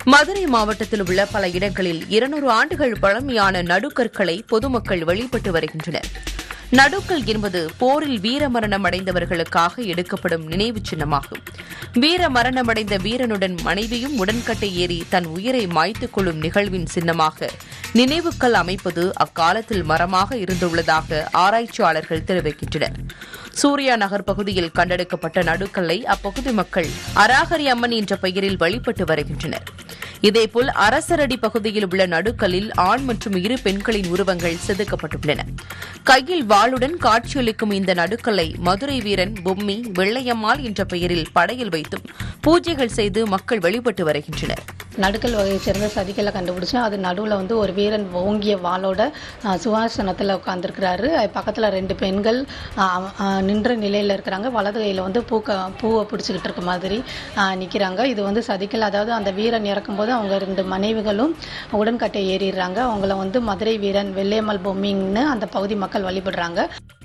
மதுரை மாவட்டத்தில் உள்ள பல இடங்களில் இருநூறு ஆண்டுகள் பழமையான நடுக்கற்களை பொதுமக்கள் வழிபட்டு வருகின்றனர் நடுக்கல் என்பது போரில் வீரமரணம் அடைந்தவர்களுக்காக எடுக்கப்படும் நினைவு சின்னமாகும் வீர மரணமடைந்த வீரனுடன் மனைவியும் உடன்கட்டை ஏறி தன் உயிரை மாய்த்துக் கொள்ளும் நிகழ்வின் சின்னமாக நினைவுக்கல் அமைப்பது அக்காலத்தில் மரமாக இருந்துள்ளதாக ஆராய்ச்சியாளர்கள் தெரிவிக்கின்றனர் சூர்யா நகர் பகுதியில் கண்டெடுக்கப்பட்ட நடுக்கல்லை அப்பகுதி மக்கள் அராகரி அம்மன் என்ற பெயரில் வழிபட்டு வருகின்றனர் இதேபோல் அரசரடி பகுதியில் உள்ள நடுக்கல்லில் ஆண் மற்றும் இரு பெண்களின் உருவங்கள் செதுக்கப்பட்டுள்ளன கையில் வாளுடன் காட்சியளிக்கும் இந்த நடுக்கல்லை மதுரை வீரன் பொம்மி வெள்ளையம்மாள் என்ற பெயரில் படையில் வைத்தும் பூஜைகள் செய்து மக்கள் வழிபட்டு வருகின்றனர் நடுக்கல் வகையை சேர்ந்த சதிக்கலை கண்டுபிடிச்சோம் அது நடுவில் வந்து ஒரு வீரன் ஓங்கிய வாளோட அஹ், சுவாசனத்தில் உட்காந்துருக்கிறாரு பக்கத்தில் ரெண்டு பெண்கள் அஹ், அஹ், நின்ற நிலையில் இருக்கிறாங்க வலது கையில் வந்து பூக்க பூவை பிடிச்சிக்கிட்டு இருக்க மாதிரி நிற்கிறாங்க இது வந்து சதிக்கல் அதாவது அந்த வீரன் இறக்கும்போது அவங்க ரெண்டு மனைவிகளும் உடன்கட்டை ஏறிடுறாங்க அவங்கள வந்து மதுரை வீரன் வெள்ளையம்மல் பொம்மின்னு அந்த பகுதி மக்கள் வழிபடுறாங்க